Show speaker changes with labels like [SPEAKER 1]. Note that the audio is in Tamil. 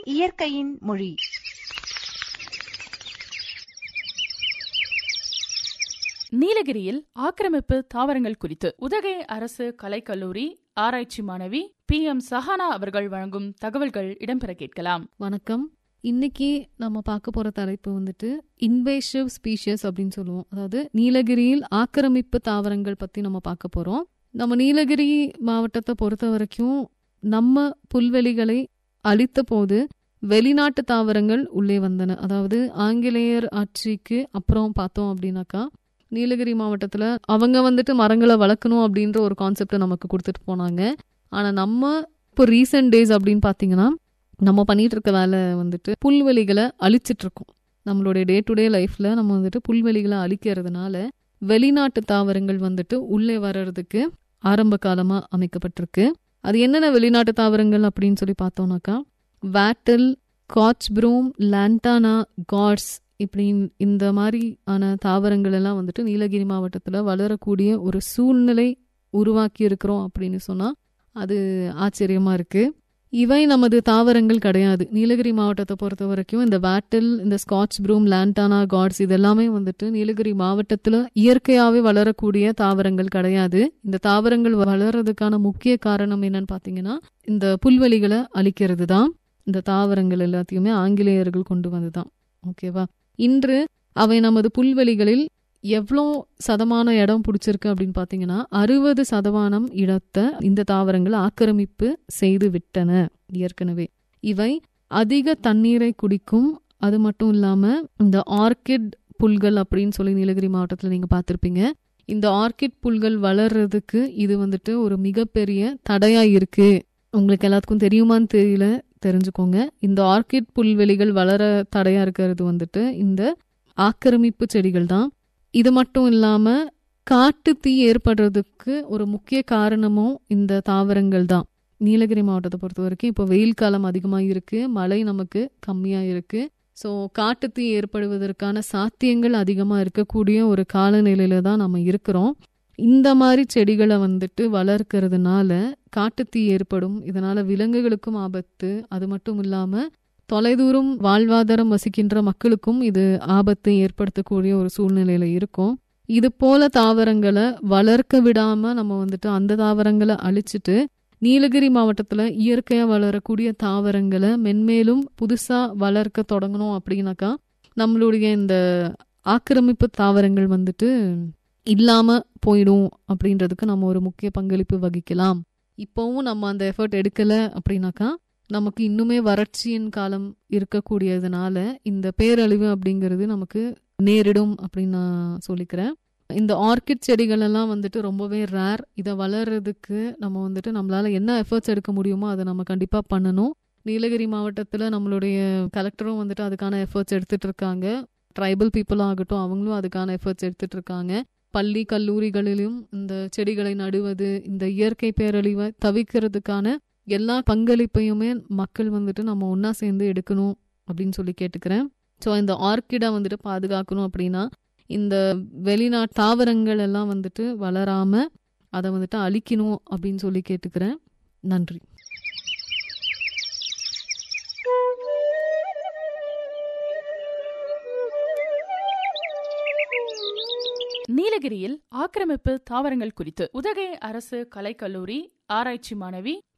[SPEAKER 1] இயற்கையின் மொழி
[SPEAKER 2] நீலகிரியில் ஆக்கிரமிப்பு தாவரங்கள் குறித்து உதகை அரசு கலைக்கல்லூரி ஆராய்ச்சி மாணவி பி எம் சஹானா அவர்கள் வழங்கும் தகவல்கள் இடம்பெற கேட்கலாம்
[SPEAKER 3] வணக்கம் இன்னைக்கு நம்ம பார்க்க போற தலைப்பு வந்துட்டு இன்வேசிவ் ஸ்பீஷியஸ் அப்படின்னு சொல்லுவோம் அதாவது நீலகிரியில் ஆக்கிரமிப்பு தாவரங்கள் பத்தி நம்ம பார்க்க போறோம் நம்ம நீலகிரி மாவட்டத்தை பொறுத்த வரைக்கும் நம்ம புல்வெளிகளை அழித்த போது வெளிநாட்டு தாவரங்கள் உள்ளே வந்தன அதாவது ஆங்கிலேயர் ஆட்சிக்கு அப்புறம் பார்த்தோம் அப்படின்னாக்கா நீலகிரி மாவட்டத்தில் அவங்க வந்துட்டு மரங்களை வளர்க்கணும் அப்படின்ற ஒரு கான்செப்டை நமக்கு கொடுத்துட்டு போனாங்க ஆனால் நம்ம இப்போ ரீசெண்ட் டேஸ் அப்படின்னு பார்த்தீங்கன்னா நம்ம பண்ணிட்டு இருக்க வேலை வந்துட்டு புல்வெளிகளை அழிச்சிட்டு இருக்கோம் நம்மளுடைய டே டு டே லைஃப்ல நம்ம வந்துட்டு புல்வெளிகளை அழிக்கிறதுனால வெளிநாட்டு தாவரங்கள் வந்துட்டு உள்ளே வர்றதுக்கு ஆரம்ப காலமா அமைக்கப்பட்டிருக்கு அது என்னென்ன வெளிநாட்டு தாவரங்கள் அப்படின்னு சொல்லி பார்த்தோம்னாக்கா வேட்டில் காட்ச் ப்ரூம் லாண்டானா காட்ஸ் இப்படி இந்த மாதிரியான தாவரங்கள் எல்லாம் வந்துட்டு நீலகிரி மாவட்டத்தில் வளரக்கூடிய ஒரு சூழ்நிலை உருவாக்கி இருக்கிறோம் அப்படின்னு சொன்னா அது ஆச்சரியமா இருக்கு இவை நமது தாவரங்கள் கிடையாது நீலகிரி மாவட்டத்தை பொறுத்த வரைக்கும் இந்த வேட்டில் இந்த ஸ்காட்ச் ப்ரூம் லாண்டானா காட்ஸ் இதெல்லாமே வந்துட்டு நீலகிரி மாவட்டத்தில் இயற்கையாகவே வளரக்கூடிய தாவரங்கள் கிடையாது இந்த தாவரங்கள் வளர்றதுக்கான முக்கிய காரணம் என்னன்னு பார்த்தீங்கன்னா இந்த புல்வெளிகளை அழிக்கிறது தான் இந்த தாவரங்கள் எல்லாத்தையுமே ஆங்கிலேயர்கள் கொண்டு வந்துதான் ஓகேவா இன்று அவை நமது புல்வெளிகளில் எவ்வளோ சதமான இடம் பிடிச்சிருக்கு அப்படின்னு பார்த்தீங்கன்னா அறுபது சதமானம் இடத்தை இந்த தாவரங்கள் ஆக்கிரமிப்பு செய்து விட்டன ஏற்கனவே இவை அதிக தண்ணீரை குடிக்கும் அது மட்டும் இல்லாம இந்த ஆர்கிட் புல்கள் அப்படின்னு சொல்லி நீலகிரி மாவட்டத்தில் நீங்க பார்த்துருப்பீங்க இந்த ஆர்கிட் புல்கள் வளர்றதுக்கு இது வந்துட்டு ஒரு மிகப்பெரிய தடையா இருக்கு உங்களுக்கு எல்லாத்துக்கும் தெரியுமான்னு தெரியல தெரிஞ்சுக்கோங்க இந்த ஆர்கிட் புல்வெளிகள் வளர தடையா இருக்கிறது வந்துட்டு இந்த ஆக்கிரமிப்பு செடிகள் தான் இது மட்டும் இல்லாம காட்டு தீ ஏற்படுறதுக்கு ஒரு முக்கிய காரணமும் இந்த தாவரங்கள் தான் நீலகிரி மாவட்டத்தை பொறுத்த வரைக்கும் இப்போ வெயில் காலம் அதிகமாக இருக்கு மழை நமக்கு கம்மியாக இருக்கு ஸோ காட்டுத்தீ ஏற்படுவதற்கான சாத்தியங்கள் அதிகமாக இருக்கக்கூடிய ஒரு காலநிலையில தான் நம்ம இருக்கிறோம் இந்த மாதிரி செடிகளை வந்துட்டு வளர்க்கறதுனால காட்டுத்தீ ஏற்படும் இதனால விலங்குகளுக்கும் ஆபத்து அது மட்டும் இல்லாம தொலைதூரம் வாழ்வாதாரம் வசிக்கின்ற மக்களுக்கும் இது ஆபத்தை ஏற்படுத்தக்கூடிய ஒரு சூழ்நிலையில இருக்கும் இது போல தாவரங்களை வளர்க்க விடாம நம்ம வந்துட்டு அந்த தாவரங்களை அழிச்சிட்டு நீலகிரி மாவட்டத்துல இயற்கையா வளரக்கூடிய தாவரங்களை மென்மேலும் புதுசா வளர்க்க தொடங்கணும் அப்படின்னாக்கா நம்மளுடைய இந்த ஆக்கிரமிப்பு தாவரங்கள் வந்துட்டு இல்லாம போயிடும் அப்படின்றதுக்கு நம்ம ஒரு முக்கிய பங்களிப்பு வகிக்கலாம் இப்போவும் நம்ம அந்த எஃபர்ட் எடுக்கல அப்படின்னாக்கா நமக்கு இன்னுமே வறட்சியின் காலம் இருக்கக்கூடியதுனால இந்த பேரழிவு அப்படிங்கிறது நமக்கு நேரிடும் அப்படின்னு நான் சொல்லிக்கிறேன் இந்த ஆர்கிட் செடிகள் எல்லாம் வந்துட்டு ரொம்பவே ரேர் இதை வளர்றதுக்கு நம்ம வந்துட்டு நம்மளால என்ன எஃபர்ட்ஸ் எடுக்க முடியுமோ அதை நம்ம கண்டிப்பா பண்ணணும் நீலகிரி மாவட்டத்தில் நம்மளுடைய கலெக்டரும் வந்துட்டு அதுக்கான எஃபர்ட்ஸ் எடுத்துட்டு இருக்காங்க ட்ரைபல் பீப்புளும் ஆகட்டும் அவங்களும் அதுக்கான எஃபர்ட்ஸ் எடுத்துட்டு இருக்காங்க பள்ளி கல்லூரிகளிலும் இந்த செடிகளை நடுவது இந்த இயற்கை பேரழிவை தவிர்க்கிறதுக்கான எல்லா பங்களிப்பையுமே மக்கள் வந்துட்டு நம்ம ஒன்றா சேர்ந்து எடுக்கணும் அப்படின்னு சொல்லி கேட்டுக்கிறேன் ஸோ இந்த ஆர்கிடை வந்துட்டு பாதுகாக்கணும் அப்படின்னா இந்த வெளிநாட்டு தாவரங்கள் எல்லாம் வந்துட்டு வளராம அதை வந்துட்டு அழிக்கணும் அப்படின்னு சொல்லி கேட்டுக்கிறேன் நன்றி
[SPEAKER 2] நீலகிரியில் ஆக்கிரமிப்பு தாவரங்கள் குறித்து உதகை அரசு கலைக்கல்லூரி ஆராய்ச்சி மாணவி